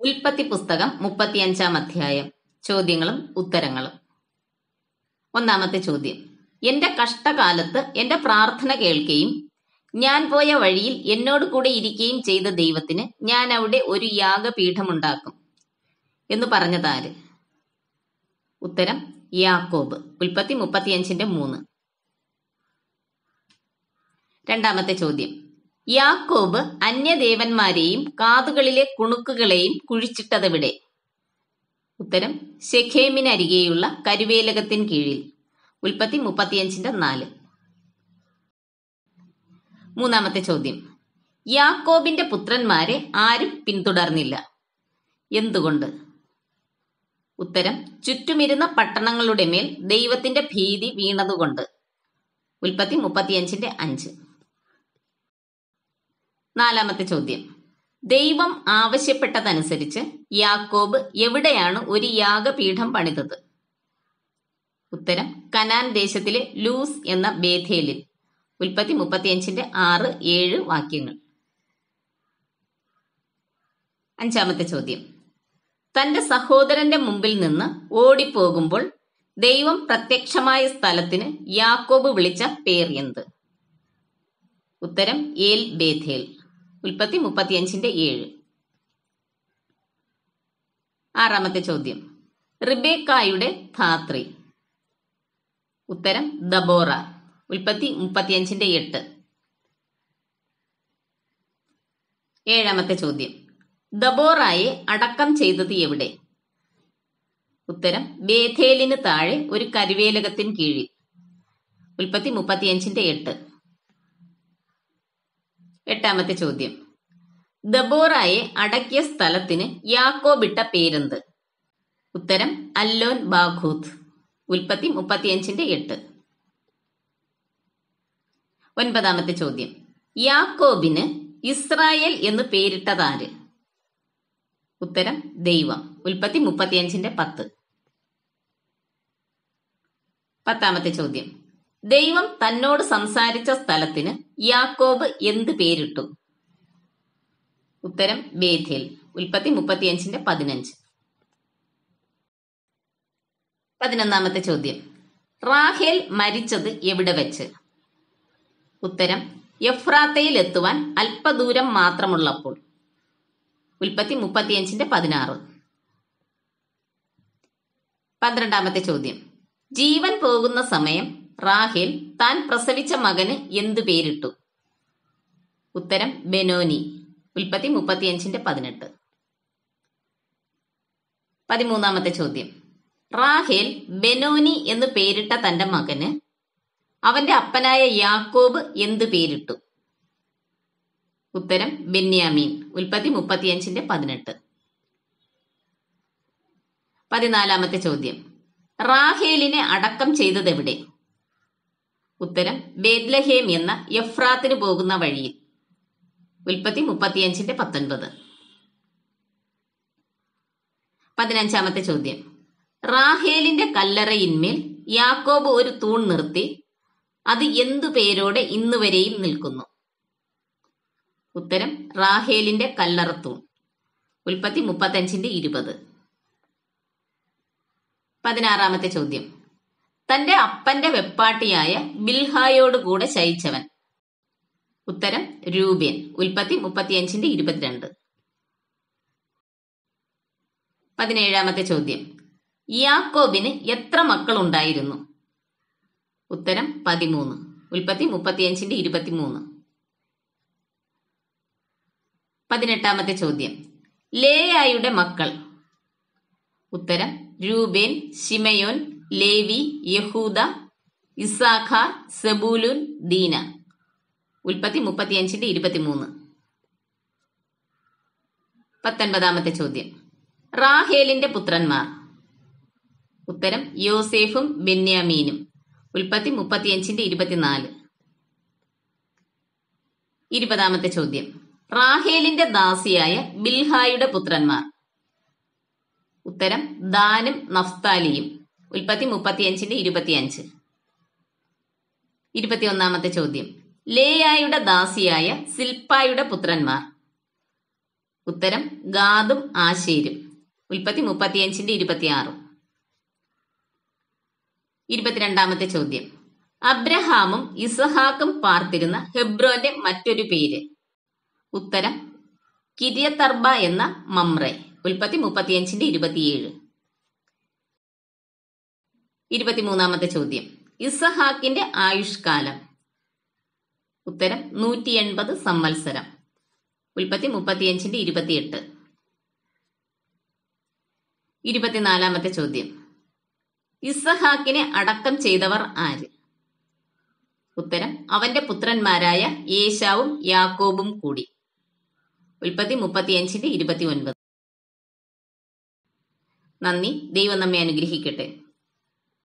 ഉൽപ്പത്തി പുസ്തകം മുപ്പത്തിയഞ്ചാം അധ്യായം ചോദ്യങ്ങളും ഉത്തരങ്ങളും ഒന്നാമത്തെ ചോദ്യം എന്റെ കഷ്ടകാലത്ത് എന്റെ പ്രാർത്ഥന കേൾക്കുകയും ഞാൻ പോയ വഴിയിൽ എന്നോട് കൂടെ ഇരിക്കുകയും ചെയ്ത ദൈവത്തിന് ഞാൻ അവിടെ ഒരു യാഗപീഠമുണ്ടാക്കും എന്ന് പറഞ്ഞതാര് ഉത്തരം യാക്കോബ് ഉൽപ്പത്തി മുപ്പത്തിയഞ്ചിന്റെ മൂന്ന് രണ്ടാമത്തെ ചോദ്യം യാക്കോബ് അന്യദേവന്മാരെയും കാതുകളിലെ കുണുക്കുകളെയും കുഴിച്ചിട്ടതെവിടെ ഉത്തരം ശെഖേമിനരികെയുള്ള കരുവേലകത്തിൻ കീഴിൽ ഉൽപ്പത്തി മുപ്പത്തിയഞ്ചിന്റെ നാല് മൂന്നാമത്തെ ചോദ്യം യാക്കോബിന്റെ പുത്രന്മാരെ ആരും പിന്തുടർന്നില്ല എന്തുകൊണ്ട് ഉത്തരം ചുറ്റുമിരുന്ന പട്ടണങ്ങളുടെ മേൽ ദൈവത്തിന്റെ ഭീതി വീണതുകൊണ്ട് ഉൽപ്പത്തി മുപ്പത്തിയഞ്ചിന്റെ അഞ്ച് നാലാമത്തെ ചോദ്യം ദൈവം ആവശ്യപ്പെട്ടതനുസരിച്ച് യാക്കോബ് എവിടെയാണ് ഒരു യാഗപീഠം പണിതത് ഉത്തരം കനാൻ ദേശത്തിലെ ലൂസ് എന്ന ബേഥേലിൽ ഉൽപ്പത്തി മുപ്പത്തിയഞ്ചിന്റെ ആറ് ഏഴ് വാക്യങ്ങൾ അഞ്ചാമത്തെ ചോദ്യം തന്റെ സഹോദരന്റെ മുമ്പിൽ നിന്ന് ഓടിപ്പോകുമ്പോൾ ദൈവം പ്രത്യക്ഷമായ സ്ഥലത്തിന് യാക്കോബ് വിളിച്ച പേർ എന്ത് ഉത്തരം ഏൽ ബേഥേൽ ഉൽപ്പത്തി മുപ്പത്തിയഞ്ചിന്റെ ഏഴ് ആറാമത്തെ ചോദ്യം റിബേക്കായുടെ ധാത്രി ഉത്തരം ദബോറ ഉൽപ്പത്തി മുപ്പത്തിയഞ്ചിന്റെ എട്ട് ഏഴാമത്തെ ചോദ്യം ദബോറായെ അടക്കം ചെയ്തത് എവിടെ ഉത്തരം ബേഥേലിന് താഴെ ഒരു കരുവേലകത്തിന് കീഴിൽ ഉൽപ്പത്തി മുപ്പത്തിയഞ്ചിന്റെ എട്ട് എട്ടാമത്തെ ചോദ്യം ദബോറായെ അടക്കിയ സ്ഥലത്തിന് യാക്കോബിട്ട പേരെന്ത് ഉത്തരം അല്ലോൻ ബാഖൂത്ത് ഉൽപ്പത്തി മുപ്പത്തിയഞ്ചിന്റെ എട്ട് ഒൻപതാമത്തെ ചോദ്യം യാക്കോബിന് ഇസ്രായേൽ എന്ന് പേരിട്ടതാര് ഉത്തരം ദൈവം ഉൽപ്പത്തി മുപ്പത്തിയഞ്ചിന്റെ പത്ത് പത്താമത്തെ ചോദ്യം ദൈവം തന്നോട് സംസാരിച്ച സ്ഥലത്തിന് യാക്കോബ് എന്ത് പേരിട്ടു ഉത്തരം ബേഥേൽ ഉൽപ്പത്തി മുപ്പത്തിയഞ്ചിന്റെ പതിനഞ്ച് പതിനൊന്നാമത്തെ ചോദ്യം റാഹേൽ മരിച്ചത് എവിടെ വെച്ച് ഉത്തരം എഫ്രാത്തയിൽ എത്തുവാൻ അല്പദൂരം മാത്രമുള്ളപ്പോൾ ഉൽപ്പത്തി മുപ്പത്തിയഞ്ചിന്റെ പതിനാറ് പന്ത്രണ്ടാമത്തെ ചോദ്യം ജീവൻ പോകുന്ന സമയം റാഹേൽ താൻ പ്രസവിച്ച മകന് എന്തു പേരിട്ടു ഉത്തരം ബെനോനി ഉൽപ്പത്തി മുപ്പത്തിയഞ്ചിന്റെ പതിനെട്ട് പതിമൂന്നാമത്തെ ചോദ്യം റാഹേൽ ബെനോനി എന്ന് പേരിട്ട തന്റെ മകന് അവന്റെ അപ്പനായ യാക്കോബ് എന്ത് പേരിട്ടു ഉത്തരം ബെന്യാമീൻ ഉൽപ്പത്തി മുപ്പത്തിയഞ്ചിന്റെ പതിനെട്ട് പതിനാലാമത്തെ ചോദ്യം റാഹേലിനെ അടക്കം ചെയ്തതെവിടെ ഉത്തരം ബേദ്ലഹേം എന്ന എഫ്രാത്തിന് പോകുന്ന വഴിയിൽ ഉൽപ്പത്തി മുപ്പത്തിയഞ്ചിന്റെ പത്തൊൻപത് പതിനഞ്ചാമത്തെ ചോദ്യം റാഹേലിന്റെ കല്ലറയിന്മേൽ യാക്കോബ് ഒരു തൂൺ നിർത്തി അത് എന്തു പേരോടെ ഇന്നുവരെയും നിൽക്കുന്നു ഉത്തരം റാഹേലിന്റെ കല്ലറത്തൂൺ ഉൽപ്പത്തി മുപ്പത്തഞ്ചിന്റെ ഇരുപത് പതിനാറാമത്തെ ചോദ്യം തന്റെ അപ്പന്റെ വെപ്പാട്ടിയായ ബിൽഹായോട് കൂടെ ശയിച്ചവൻ ഉത്തരം രൂപേൻ ഉൽപ്പത്തി മുപ്പത്തിയഞ്ചിന്റെ ഇരുപത്തിരണ്ട് പതിനേഴാമത്തെ ചോദ്യം യാക്കോബിന് എത്ര മക്കൾ ഉണ്ടായിരുന്നു ഉത്തരം പതിമൂന്ന് ഉൽപ്പത്തി മുപ്പത്തിയഞ്ചിന്റെ ഇരുപത്തിമൂന്ന് പതിനെട്ടാമത്തെ ചോദ്യം ലേയായുടെ മക്കൾ ഉത്തരം രൂബേൻ ഷിമയോൻ ലേവി യഹൂദ ഇസാഖാർ സെബൂലുൻ ദീന ഉൽപ്പത്തി മുപ്പത്തിയഞ്ചിന്റെ ഇരുപത്തിമൂന്ന് പത്തൊൻപതാമത്തെ ചോദ്യം റാഹേലിന്റെ പുത്രന്മാർ ഉത്തരം യോസേഫും ബെന്യാമീനും ഉൽപ്പത്തി മുപ്പത്തിയഞ്ചിന്റെ ഇരുപത്തിനാല് ഇരുപതാമത്തെ ചോദ്യം റാഹേലിന്റെ ദാസിയായ ബിൽഹായുടെ പുത്രന്മാർ ഉത്തരം ദാനും നഫ്താലിയും ഉൽപ്പത്തി മുപ്പത്തിയഞ്ചിന്റെ ഇരുപത്തിയഞ്ച് ഇരുപത്തിയൊന്നാമത്തെ ചോദ്യം ലേയായുടെ ദാസിയായ സിൽപ്പായുടെ പുത്രന്മാർ ഉത്തരം ഗാദും ആശേരും ഉൽപ്പത്തി മുപ്പത്തിയഞ്ചിന്റെ ഇരുപത്തിയാറും ഇരുപത്തിരണ്ടാമത്തെ ചോദ്യം അബ്രഹാമും ഇസഹാക്കും പാർത്തിരുന്ന ഹെബ്രോന്റെ മറ്റൊരു പേര് ഉത്തരം കിരിയത്തർബ എന്ന മമ്രെ ഉൽപ്പത്തി മുപ്പത്തിയഞ്ചിന്റെ ഇരുപത്തിയേഴ് ഇരുപത്തിമൂന്നാമത്തെ ചോദ്യം ഇസഹാക്കിന്റെ ആയുഷ്കാലം ഉത്തരം നൂറ്റി എൺപത് സംവത്സരം ഉൽപ്പത്തി മുപ്പത്തിയഞ്ചിന്റെ ഇരുപത്തിയെട്ട് ഇരുപത്തിനാലാമത്തെ ചോദ്യം ഇസഹാക്കിനെ അടക്കം ചെയ്തവർ ആര് ഉത്തരം അവന്റെ പുത്രന്മാരായ യേശാവും യാക്കോബും കൂടി ഉൽപ്പത്തി മുപ്പത്തിയഞ്ചിന്റെ ഇരുപത്തി ഒൻപത് നന്ദി ദൈവം നമ്മെ അനുഗ്രഹിക്കട്ടെ